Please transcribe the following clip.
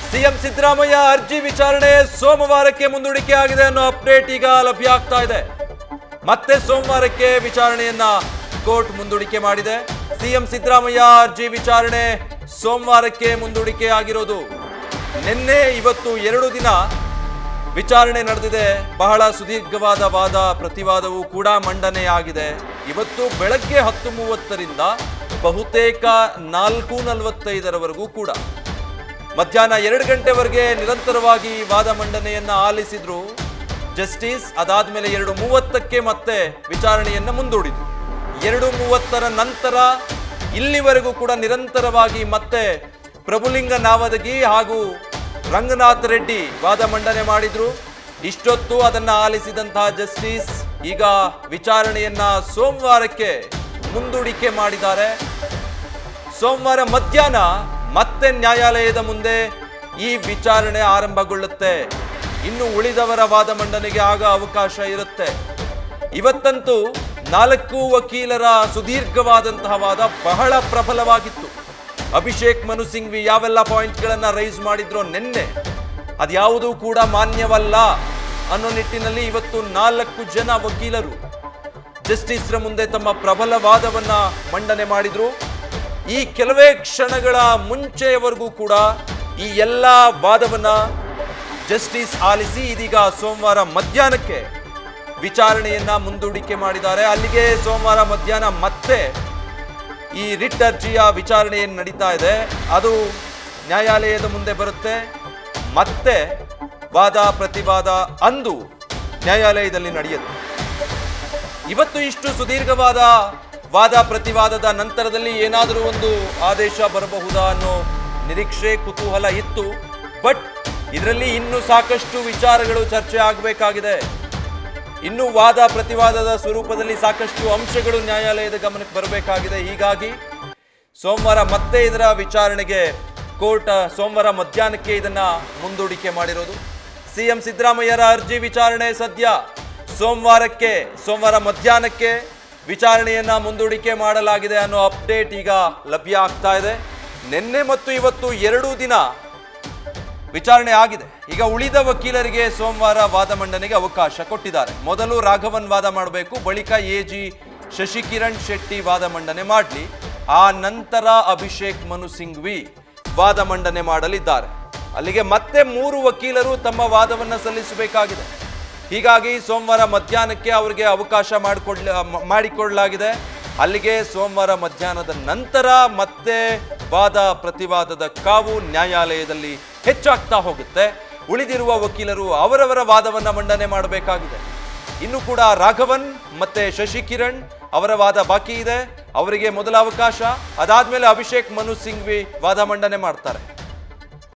CM Siddaramaiah ಅರ್ಜಿ ವಿಚಾರಣೆ ಸೋಮವಾರಕ್ಕೆ ಮುಂದೂಡಿಕೆ ಆಗಿದೆ ಅನ್ನೋ ಅಪ್ಡೇಟ್ ಈಗ ಲಭ್ಯ ಆಗ್ತಾ ಇದೆ ಮತ್ತೆ ಸೋಮವಾರಕ್ಕೆ ವಿಚಾರಣೆಯನ್ನ ಕೋರ್ಟ್ ಮುಂದೂಡಿಕೆ ಮಾಡಿದೆ ಸಿಎಂ ಸಿದ್ದರಾಮಯ್ಯ ಅರ್ಜಿ ವಿಚಾರಣೆ ಸೋಮವಾರಕ್ಕೆ ಮುಂದೂಡಿಕೆ ಆಗಿರೋದು ನಿನ್ನೆ ಇವತ್ತು ಎರಡು ದಿನ ವಿಚಾರಣೆ ನಡೆದಿದೆ ಬಹಳ ಸುದೀರ್ಘವಾದ ವಾದ ಪ್ರತಿವಾದವೂ ಕೂಡ ಮಂಡನೆಯಾಗಿದೆ ಇವತ್ತು ಬೆಳಗ್ಗೆ ಹತ್ತು ಮೂವತ್ತರಿಂದ ಬಹುತೇಕ ನಾಲ್ಕು ನಲವತ್ತೈದರವರೆಗೂ ಕೂಡ ಮಧ್ಯಾಹ್ನ ಎರಡು ಗಂಟೆವರೆಗೆ ನಿರಂತರವಾಗಿ ವಾದ ಮಂಡನೆಯನ್ನ ಆಲಿಸಿದ್ರು ಜಸ್ಟಿಸ್ ಅದಾದ್ಮೇಲೆ ಎರಡು ಮೂವತ್ತಕ್ಕೆ ಮತ್ತೆ ವಿಚಾರಣೆಯನ್ನ ಮುಂದೂಡಿದ್ರು ಎರಡು ಮೂವತ್ತರ ನಂತರ ಇಲ್ಲಿವರೆಗೂ ಕೂಡ ನಿರಂತರವಾಗಿ ಮತ್ತೆ ಪ್ರಭುಲಿಂಗ ನಾವದಗಿ ಹಾಗೂ ರಂಗನಾಥ್ ರೆಡ್ಡಿ ವಾದ ಮಂಡನೆ ಮಾಡಿದ್ರು ಇಷ್ಟೊತ್ತು ಅದನ್ನ ಆಲಿಸಿದಂತಹ ಜಸ್ಟಿಸ್ ಈಗ ವಿಚಾರಣೆಯನ್ನ ಸೋಮವಾರಕ್ಕೆ ಮುಂದೂಡಿಕೆ ಮಾಡಿದ್ದಾರೆ ಸೋಮವಾರ ಮಧ್ಯಾಹ್ನ ಮತ್ತೆ ನ್ಯಾಯಾಲಯದ ಮುಂದೆ ಈ ವಿಚಾರಣೆ ಆರಂಭಗೊಳ್ಳುತ್ತೆ ಇನ್ನು ಉಳಿದವರ ವಾದ ಮಂಡನೆಗೆ ಆಗ ಅವಕಾಶ ಇರುತ್ತೆ ಇವತ್ತಂತೂ ನಾಲ್ಕು ವಕೀಲರ ಸುದೀರ್ಘವಾದಂತಹ ವಾದ ಬಹಳ ಪ್ರಬಲವಾಗಿತ್ತು ಅಭಿಷೇಕ್ ಮನು ಸಿಂಘ್ವಿ ಯಾವೆಲ್ಲ ಪಾಯಿಂಟ್ಗಳನ್ನ ರೈಸ್ ಮಾಡಿದ್ರೋ ನಿನ್ನೆ ಅದ್ಯಾವುದೂ ಕೂಡ ಮಾನ್ಯವಲ್ಲ ಅನ್ನೋ ನಿಟ್ಟಿನಲ್ಲಿ ಇವತ್ತು ನಾಲ್ಕು ಜನ ವಕೀಲರು ಜಸ್ಟಿಸ್ರ ಮುಂದೆ ತಮ್ಮ ಪ್ರಬಲ ವಾದವನ್ನ ಮಂಡನೆ ಮಾಡಿದ್ರು ಈ ಕೆಲವೇ ಕ್ಷಣಗಳ ಮುಂಚೆಯವರೆಗೂ ಕೂಡ ಈ ಎಲ್ಲ ವಾದವನ್ನ ಜಸ್ಟಿಸ್ ಆಲಿಸಿ ಇದೀಗ ಸೋಮವಾರ ಮಧ್ಯಾಹ್ನಕ್ಕೆ ವಿಚಾರಣೆಯನ್ನ ಮುಂದೂಡಿಕೆ ಮಾಡಿದ್ದಾರೆ ಅಲ್ಲಿಗೆ ಸೋಮವಾರ ಮಧ್ಯಾಹ್ನ ಮತ್ತೆ ಈ ರಿಟ್ ಅರ್ಜಿಯ ವಿಚಾರಣೆ ಏನು ನಡೀತಾ ಇದೆ ಅದು ನ್ಯಾಯಾಲಯದ ಮುಂದೆ ಬರುತ್ತೆ ಮತ್ತೆ ವಾದ ಪ್ರತಿವಾದ ಅಂದು ನ್ಯಾಯಾಲಯದಲ್ಲಿ ನಡೆಯುತ್ತೆ ಇವತ್ತು ಇಷ್ಟು ಸುದೀರ್ಘವಾದ ವಾದ ಪ್ರತಿವಾದದ ನಂತರದಲ್ಲಿ ಏನಾದರೂ ಒಂದು ಆದೇಶ ಬರಬಹುದಾ ಅನ್ನೋ ನಿರೀಕ್ಷೆ ಕುತೂಹಲ ಇತ್ತು ಬಟ್ ಇದರಲ್ಲಿ ಇನ್ನೂ ಸಾಕಷ್ಟು ವಿಚಾರಗಳು ಚರ್ಚೆ ಆಗಬೇಕಾಗಿದೆ ಇನ್ನು ವಾದ ಪ್ರತಿವಾದದ ಸ್ವರೂಪದಲ್ಲಿ ಸಾಕಷ್ಟು ಅಂಶಗಳು ನ್ಯಾಯಾಲಯದ ಗಮನಕ್ಕೆ ಬರಬೇಕಾಗಿದೆ ಹೀಗಾಗಿ ಸೋಮವಾರ ಮತ್ತೆ ಇದರ ವಿಚಾರಣೆಗೆ ಕೋರ್ಟ್ ಸೋಮವಾರ ಮಧ್ಯಾಹ್ನಕ್ಕೆ ಇದನ್ನ ಮುಂದೂಡಿಕೆ ಮಾಡಿರೋದು ಸಿಎಂ ಸಿದ್ದರಾಮಯ್ಯರ ಅರ್ಜಿ ವಿಚಾರಣೆ ಸದ್ಯ ಸೋಮವಾರಕ್ಕೆ ಸೋಮವಾರ ಮಧ್ಯಾಹ್ನಕ್ಕೆ ವಿಚಾರಣೆಯನ್ನ ಮುಂದೂಡಿಕೆ ಮಾಡಲಾಗಿದೆ ಅನ್ನೋ ಅಪ್ಡೇಟ್ ಈಗ ಲಭ್ಯ ಆಗ್ತಾ ಇದೆ ನಿನ್ನೆ ಮತ್ತು ಇವತ್ತು ಎರಡೂ ದಿನ ವಿಚಾರಣೆ ಆಗಿದೆ ಈಗ ಉಳಿದ ವಕೀಲರಿಗೆ ಸೋಮವಾರ ವಾದ ಮಂಡನೆಗೆ ಅವಕಾಶ ಕೊಟ್ಟಿದ್ದಾರೆ ಮೊದಲು ರಾಘವನ್ ವಾದ ಮಾಡಬೇಕು ಬಳಿಕ ಎ ಜಿ ಶಶಿಕಿರಣ್ ಶೆಟ್ಟಿ ವಾದ ಮಂಡನೆ ಮಾಡಲಿ ಆ ನಂತರ ಅಭಿಷೇಕ್ ಮನು ಸಿಂಘ್ವಿ ವಾದ ಮಂಡನೆ ಮಾಡಲಿದ್ದಾರೆ ಅಲ್ಲಿಗೆ ಮತ್ತೆ ಮೂರು ವಕೀಲರು ತಮ್ಮ ವಾದವನ್ನ ಸಲ್ಲಿಸಬೇಕಾಗಿದೆ ಹೀಗಾಗಿ ಸೋಮವಾರ ಮಧ್ಯಾಹ್ನಕ್ಕೆ ಅವರಿಗೆ ಅವಕಾಶ ಮಾಡಿಕೊಡ್ಲ ಮಾಡಿಕೊಳ್ಳಲಾಗಿದೆ ಅಲ್ಲಿಗೆ ಸೋಮವಾರ ಮಧ್ಯಾಹ್ನದ ನಂತರ ಮತ್ತೆ ವಾದ ಪ್ರತಿವಾದದ ಕಾವು ನ್ಯಾಯಾಲಯದಲ್ಲಿ ಹೆಚ್ಚಾಗ್ತಾ ಹೋಗುತ್ತೆ ಉಳಿದಿರುವ ವಕೀಲರು ಅವರವರ ವಾದವನ್ನ ಮಂಡನೆ ಮಾಡಬೇಕಾಗಿದೆ ಇನ್ನು ಕೂಡ ರಾಘವನ್ ಮತ್ತೆ ಶಶಿಕಿರಣ್ ಅವರ ವಾದ ಬಾಕಿ ಇದೆ ಅವರಿಗೆ ಮೊದಲ ಅವಕಾಶ ಅದಾದ್ಮೇಲೆ ಅಭಿಷೇಕ್ ಮನು ಸಿಂಘ್ವಿ ವಾದ ಮಂಡನೆ ಮಾಡ್ತಾರೆ